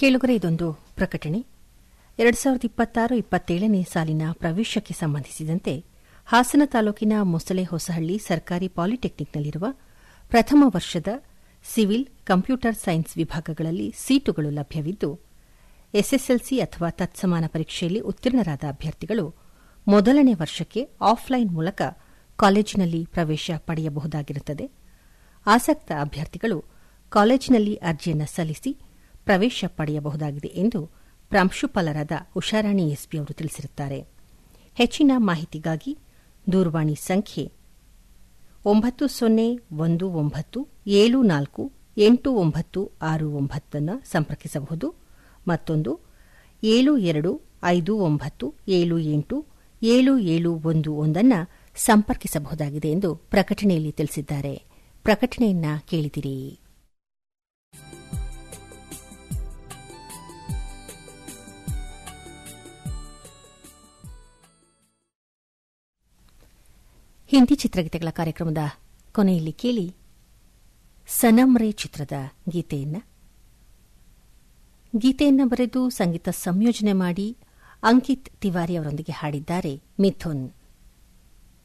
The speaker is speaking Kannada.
ಕೇಳುಗರೆ ಇದೊಂದು ಪ್ರಕಟಣೆ ಎರಡು ಸಾವಿರದ ಇಪ್ಪತ್ತಾರು ಇಪ್ಪತ್ತೇಳನೇ ಸಾಲಿನ ಪ್ರವೇಶಕ್ಕೆ ಸಂಬಂಧಿಸಿದಂತೆ ಹಾಸನ ತಾಲೂಕಿನ ಮೊಸಳೆ ಹೊಸಹಳ್ಳಿ ಸರ್ಕಾರಿ ಪಾಲಿಟೆಕ್ನಿಕ್ನಲ್ಲಿರುವ ಪ್ರಥಮ ವರ್ಷದ ಸಿವಿಲ್ ಕಂಪ್ಯೂಟರ್ ಸೈನ್ಸ್ ವಿಭಾಗಗಳಲ್ಲಿ ಸೀಟುಗಳು ಲಭ್ಯವಿದ್ದು ಎಸ್ಎಸ್ಎಲ್ಸಿ ಅಥವಾ ತತ್ಸಮಾನ ಪರೀಕ್ಷೆಯಲ್ಲಿ ಉತ್ತೀರ್ಣರಾದ ಅಭ್ಯರ್ಥಿಗಳು ಮೊದಲನೇ ವರ್ಷಕ್ಕೆ ಆಫ್ಲೈನ್ ಮೂಲಕ ಕಾಲೇಜಿನಲ್ಲಿ ಪ್ರವೇಶ ಪಡೆಯಬಹುದಾಗಿರುತ್ತದೆ ಆಸಕ್ತ ಅಭ್ಯರ್ಥಿಗಳು ಕಾಲೇಜಿನಲ್ಲಿ ಅರ್ಜಿಯನ್ನು ಸಲ್ಲಿಸಿ ಪ್ರವೇಶ ಪಡೆಯಬಹುದಾಗಿದೆ ಎಂದು ಪ್ರಾಂಶುಪಾಲರಾದ ಉಷಾರಾಣಿ ಎಸ್ಪಿ ಅವರು ತಿಳಿಸಿರುತ್ತಾರೆ ಹೆಚ್ಚಿನ ಮಾಹಿತಿಗಾಗಿ ದೂರವಾಣಿ ಸಂಖ್ಯೆ ಒಂಬತ್ತು ಸೊನ್ನೆ ಒಂದು ಒಂಬತ್ತು ಏಳು ನಾಲ್ಕು ಎಂಟು ಒಂಬತ್ತು ಆರು ಒಂಬತ್ತನ್ನು ಸಂಪರ್ಕಿಸಬಹುದು ಮತ್ತೊಂದು ಏಳು ಎರಡು ಐದು ಒಂಬತ್ತು ಏಳು ಎಂಟು ಏಳು ಏಳು ಒಂದು ಒಂದನ್ನು ಸಂಪರ್ಕಿಸಬಹುದಾಗಿದೆ ಎಂದು ಪ್ರಕಟಣೆಯಲ್ಲಿ ತಿಳಿಸಿದ್ದಾರೆ ಪ್ರಕಟಣೆಯನ್ನ ಕೇಳಿದಿರಿ ಹಿಂದಿ ಚಿತ್ರಗೀತೆಗಳ ಕಾರ್ಯಕ್ರಮದ ಕೊನೆಯಲ್ಲಿ ಕೇಳಿ ಸನಮ್ರೆ ಚಿತ್ರದ ಗೀತೆಯನ್ನ ಗೀತೆಯನ್ನ ಬರೆದು ಸಂಗೀತ ಸಂಯೋಜನೆ ಮಾಡಿ ಅಂಕಿತ್ ತಿವಾರಿ ಅವರೊಂದಿಗೆ ಹಾಡಿದ್ದಾರೆ ಮಿಥುನ್